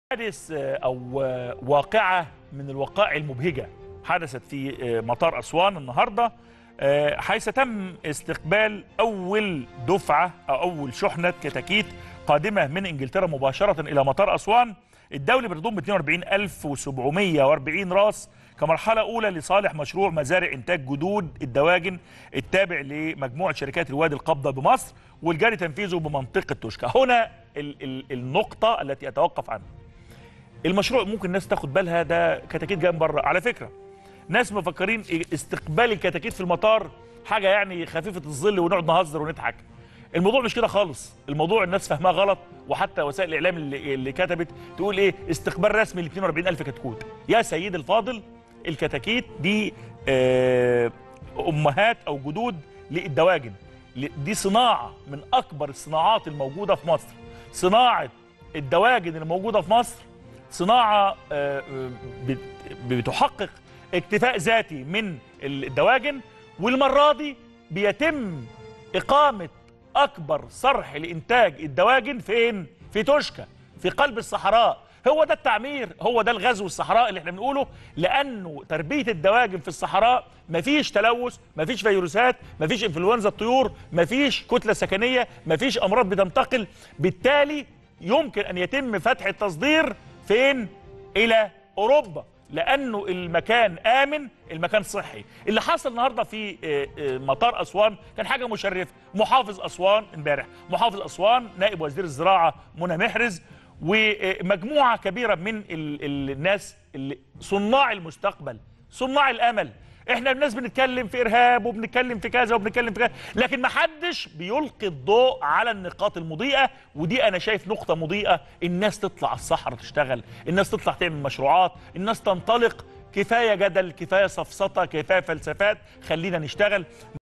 حادث او واقعه من الوقائع المبهجه حدثت في مطار اسوان النهارده حيث تم استقبال اول دفعه او اول شحنه كتاكيت قادمه من انجلترا مباشره الى مطار اسوان الدولي بتضم 42740 راس كمرحله اولى لصالح مشروع مزارع انتاج جدود الدواجن التابع لمجموعه شركات الوادي القابضه بمصر والجاري تنفيذه بمنطقه توشكا هنا ال ال النقطه التي اتوقف عنها المشروع ممكن الناس تاخد بالها ده كتاكيت جاي من بره على فكره ناس مفكرين استقبال الكتاكيت في المطار حاجه يعني خفيفه الظل ونقعد نهزر ونضحك الموضوع مش كده خالص الموضوع الناس فاهماه غلط وحتى وسائل الاعلام اللي, اللي كتبت تقول ايه استقبال رسمي ل 42000 كتكوت يا سيدي الفاضل الكتاكيت دي آه امهات او جدود للدواجن دي صناعه من اكبر الصناعات الموجوده في مصر صناعه الدواجن الموجوده في مصر صناعه آه بتحقق اكتفاء ذاتي من الدواجن والمره دي بيتم اقامه اكبر صرح لانتاج الدواجن فين في توشكا في قلب الصحراء هو ده التعمير هو ده الغزو الصحراء اللي احنا بنقوله لانه تربيه الدواجن في الصحراء مفيش تلوث مفيش فيروسات مفيش انفلونزا الطيور مفيش كتله سكنيه مفيش امراض بتنتقل بالتالي يمكن ان يتم فتح التصدير فين الى اوروبا لانه المكان امن المكان صحي اللي حصل النهارده في مطار اسوان كان حاجه مشرفه محافظ اسوان امبارح محافظ اسوان نائب وزير الزراعه منى محرز ومجموعه كبيره من الناس اللي صناع المستقبل صناع الامل احنا الناس بنتكلم في ارهاب وبنتكلم في كذا وبنتكلم في كذا لكن ما حدش بيلقي الضوء على النقاط المضيئه ودي انا شايف نقطه مضيئه الناس تطلع الصحراء تشتغل الناس تطلع تعمل مشروعات الناس تنطلق كفايه جدل كفايه سفسطه كفايه فلسفات خلينا نشتغل